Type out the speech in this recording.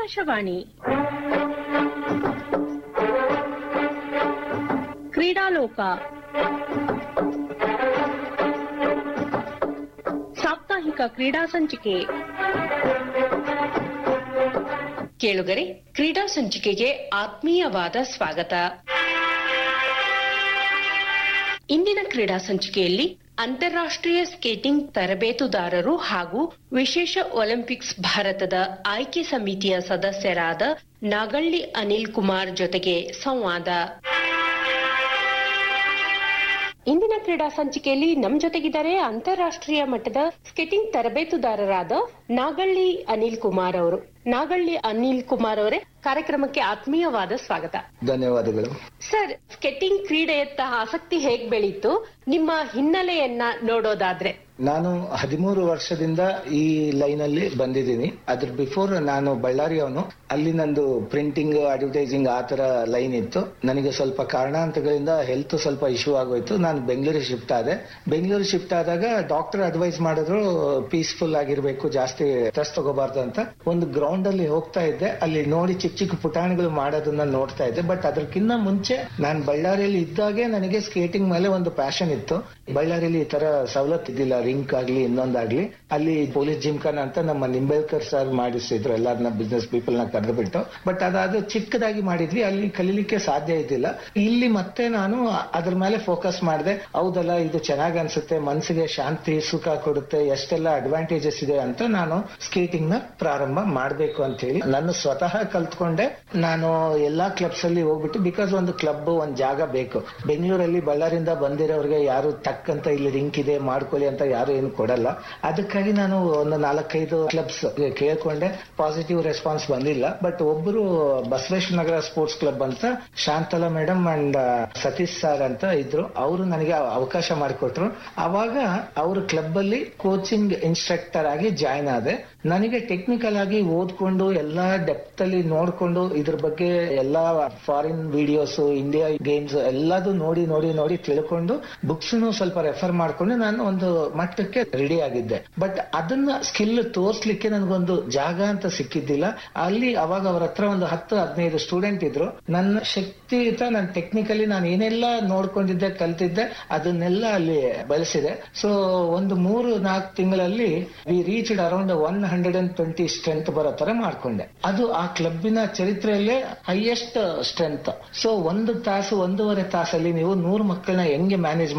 ಆಕಾಶವಾಣಿ ಕ್ರೀಡಾಲೋಕ ಸಾಪ್ತಾಹಿಕ ಕ್ರೀಡಾ ಸಂಚಿಕೆ ಕೇಳುಗರೆ ಕ್ರೀಡಾ ಸಂಚಿಕೆಗೆ ಆತ್ಮೀಯವಾದ ಸ್ವಾಗತ ಇಂದಿನ ಕ್ರೀಡಾ ಸಂಚಿಕೆಯಲ್ಲಿ ಅಂತಾರಾಷ್ಟ್ರೀಯ ಸ್ಕೇಟಿಂಗ್ ತರಬೇತುದಾರರು ಹಾಗೂ ವಿಶೇಷ ಒಲಿಂಪಿಕ್ಸ್ ಭಾರತದ ಆಯ್ಕೆ ಸಮಿತಿಯ ಸದಸ್ಯರಾದ ನಾಗಳ್ಳಿ ಅನಿಲ್ ಕುಮಾರ್ ಜೊತೆಗೆ ಸಂವಾದ ಇಂದಿನ ಕ್ರೀಡಾ ಸಂಚಿಕೆಯಲ್ಲಿ ನಮ್ ಜೊತೆಗಿದ್ದಾರೆ ಅಂತಾರಾಷ್ಟ್ರೀಯ ಮಟ್ಟದ ಸ್ಕೇಟಿಂಗ್ ತರಬೇತುದಾರರಾದ ನಾಗಳ್ಳಿ ಅನಿಲ್ ಕುಮಾರ್ ಅವರು ನಾಗಳ್ಳಿ ಅನಿಲ್ ಕುಮಾರ್ ಅವರೇ ಕಾರ್ಯಕ್ರಮಕ್ಕೆ ಆತ್ಮೀಯವಾದ ಸ್ವಾಗತ ಧನ್ಯವಾದಗಳು ಸರ್ ಸ್ಕೇಟಿಂಗ್ ಕ್ರೀಡೆಯತ್ತ ಆಸಕ್ತಿ ಹೇಗ್ ಬೆಳೀತು ನಿಮ್ಮ ಹಿನ್ನೆಲೆಯನ್ನ ನೋಡೋದಾದ್ರೆ ನಾನು ಹದಿಮೂರು ವರ್ಷದಿಂದ ಈ ಲೈನ್ ಅಲ್ಲಿ ಬಂದಿದ್ದೀನಿ ಅದ್ರ ಬಿಫೋರ್ ನಾನು ಬಳ್ಳಾರಿಯವನು ಅಲ್ಲಿ ನಂದು ಪ್ರಿಂಟಿಂಗ್ ಅಡ್ವರ್ಟೈಸಿಂಗ್ ಆ ತರ ಲೈನ್ ಇತ್ತು ನನಗೆ ಸ್ವಲ್ಪ ಕಾರಣಾಂತರಗಳಿಂದ ಹೆಲ್ತ್ ಸ್ವಲ್ಪ ಇಶ್ಯೂ ಆಗೋಯ್ತು ನಾನು ಬೆಂಗಳೂರಿಗೆ ಶಿಫ್ಟ್ ಆದೆ ಬೆಂಗಳೂರು ಶಿಫ್ಟ್ ಆದಾಗ ಡಾಕ್ಟರ್ ಅಡ್ವೈಸ್ ಮಾಡಿದ್ರು ಪೀಸ್ಫುಲ್ ಆಗಿರ್ಬೇಕು ಜಾಸ್ತಿ ಸ್ಟ್ರೆಸ್ ತಗೋಬಾರ್ದು ಅಂತ ಒಂದು ಗ್ರೌಂಡ್ ಅಲ್ಲಿ ಹೋಗ್ತಾ ಇದ್ದೆ ಅಲ್ಲಿ ನೋಡಿ ಚಿಕ್ಕ ಚಿಕ್ಕ ಪುಟಾಣಿಗಳು ಮಾಡೋದನ್ನ ನೋಡ್ತಾ ಇದ್ದೆ ಬಟ್ ಅದಕ್ಕಿಂತ ಮುಂಚೆ ನಾನು ಬಳ್ಳಾರಿಯಲ್ಲಿ ಇದ್ದಾಗೆ ನನಗೆ ಸ್ಕೇಟಿಂಗ್ ಮೇಲೆ ಒಂದು ಪ್ಯಾಷನ್ ಇತ್ತು ಬಳ್ಳಾರಿಯಲ್ಲಿ ಈ ತರ ಸವಲತ್ತು ಇದ್ದಿಲ್ಲ ರಿಂಕ್ ಆಗ್ಲಿ ಇನ್ನೊಂದಾಗ್ಲಿ ಅಲ್ಲಿ ಪೊಲೀಸ್ ಜಿಮ್ಖಾನ ಅಂತ ನಮ್ಮ ನಿಂಬೇಳ್ಕರ್ ಸರ್ ಮಾಡಿಸಿದ್ರು ಎಲ್ಲರನ್ನ ಬಿಸ್ನೆಸ್ ಪೀಪಲ್ ನ ಕರೆದು ಬಿಟ್ಟು ಬಟ್ ಅದಾದ ಚಿಕ್ಕದಾಗಿ ಮಾಡಿದ್ವಿ ಅಲ್ಲಿ ಕಲೀಲಿಕ್ಕೆ ಸಾಧ್ಯ ಇದ್ದಿಲ್ಲ ಇಲ್ಲಿ ಮತ್ತೆ ನಾನು ಅದ್ರ ಮೇಲೆ ಫೋಕಸ್ ಮಾಡಿದೆ ಹೌದಲ್ಲ ಇದು ಚೆನ್ನಾಗ್ ಅನ್ಸುತ್ತೆ ಮನಸ್ಸಿಗೆ ಶಾಂತಿ ಸುಖ ಕೊಡುತ್ತೆ ಎಷ್ಟೆಲ್ಲ ಅಡ್ವಾಂಟೇಜಸ್ ಇದೆ ಅಂತ ನಾನು ಸ್ಕೇಟಿಂಗ್ ನ ಪ್ರಾರಂಭ ಮಾಡ್ಬೇಕು ಅಂತ ಹೇಳಿ ನಾನು ಸ್ವತಃ ಕಲ್ತ್ಕೊಂಡೆ ನಾನು ಎಲ್ಲಾ ಕ್ಲಬ್ಸ್ ಅಲ್ಲಿ ಹೋಗ್ಬಿಟ್ಟು ಬಿಕಾಸ್ ಒಂದು ಕ್ಲಬ್ ಒಂದ್ ಜಾಗ ಬೇಕು ಬೆಂಗಳೂರಲ್ಲಿ ಬಳ್ಳಾರಿಂದ ಬಂದಿರೋರಿಗೆ ಯಾರು ಟಕ್ ಅಂತ ಇಲ್ಲಿ ರಿಂಕ್ ಇದೆ ಮಾಡ್ಕೊಳ್ಳಿ ಅಂತ ಯಾರು ಏನು ಕೊಡಲ್ಲ ಅದಕ್ಕಾಗಿ ನಾನು ಒಂದು ನಾಲ್ಕೈದು ಕ್ಲಬ್ಸ್ ಕೇಳ್ಕೊಂಡೆ ಪಾಸಿಟಿವ್ ರೆಸ್ಪಾನ್ಸ್ ಬಂದಿಲ್ಲ ಬಟ್ ಒಬ್ಬರು ಬಸವೇಶ್ವರ ನಗರ ಸ್ಪೋರ್ಟ್ಸ್ ಕ್ಲಬ್ ಅಂತ Shantala madam and Satish sir ಅಂತ ಇದ್ರು ಅವರು ನನಗೆ ಅವಕಾಶ ಮಾಡಿಕೊಟ್ರು ಅವಾಗ ಅವ್ರ ಕ್ಲಬ್ ಅಲ್ಲಿ ಕೋಚಿಂಗ್ ಇನ್ಸ್ಟ್ರಕ್ಟರ್ ಆಗಿ ಜಾಯ್ನ್ ಆದೆ ನನಗೆ ಟೆಕ್ನಿಕಲ್ ಆಗಿ ಓದ್ಕೊಂಡು ಎಲ್ಲಾ ಡೆಪ್ತ್ ಅಲ್ಲಿ ನೋಡ್ಕೊಂಡು ಇದ್ರ ಬಗ್ಗೆ ಎಲ್ಲಾ ಫಾರಿನ್ ವಿಡಿಯೋಸ್ ಇಂಡಿಯಾ ಗೇಮ್ಸ್ ಎಲ್ಲದೂ ನೋಡಿ ನೋಡಿ ನೋಡಿ ತಿಳ್ಕೊಂಡು ಬುಕ್ಸ್ ಸ್ವಲ್ಪ ರೆಫರ್ ಮಾಡ್ಕೊಂಡು ನಾನು ಒಂದು ಮಟ್ಟಕ್ಕೆ ರೆಡಿ ಆಗಿದ್ದೆ ಬಟ್ ಅದನ್ನ ಸ್ಕಿಲ್ ತೋರ್ಸ್ಲಿಕ್ಕೆ ನನಗೊಂದು ಜಾಗ ಅಂತ ಸಿಕ್ಕಿದ್ದಿಲ್ಲ ಅಲ್ಲಿ ಅವಾಗ ಅವ್ರ ಹತ್ರ ಒಂದು ಹತ್ತು ಹದಿನೈದು ಸ್ಟೂಡೆಂಟ್ ಇದ್ರು ನನ್ನ ಶಕ್ತಿಯುತ ನಾನು ಟೆಕ್ನಿಕಲಿ ನಾನು ಏನೆಲ್ಲ ನೋಡ್ಕೊಂಡಿದ್ದೆ ಕಲ್ತಿದ್ದೆ ಅದನ್ನೆಲ್ಲ ಅಲ್ಲಿ ಬಳಸಿದೆ ಸೊ ಒಂದು ಮೂರು ನಾಲ್ಕು ತಿಂಗಳಲ್ಲಿ we reached around one hundred and twenty strength ಬರೋ ತರ ಮಾಡ್ಕೊಂಡೆ ಅದು ಆ ಕ್ಲಬ್ಬಿನ ಚರಿತ್ರೆಯಲ್ಲೇ ಹೈಯೆಸ್ಟ್ ಸ್ಟ್ರೆಂತ್ ಸೊ ಒಂದು ತಾಸು ಒಂದೂವರೆ ತಾಸಲ್ಲಿ ನೀವು ನೂರು ಮಕ್ಕಳನ್ನ ಹೆಂಗೆ ಮ್ಯಾನೇಜ್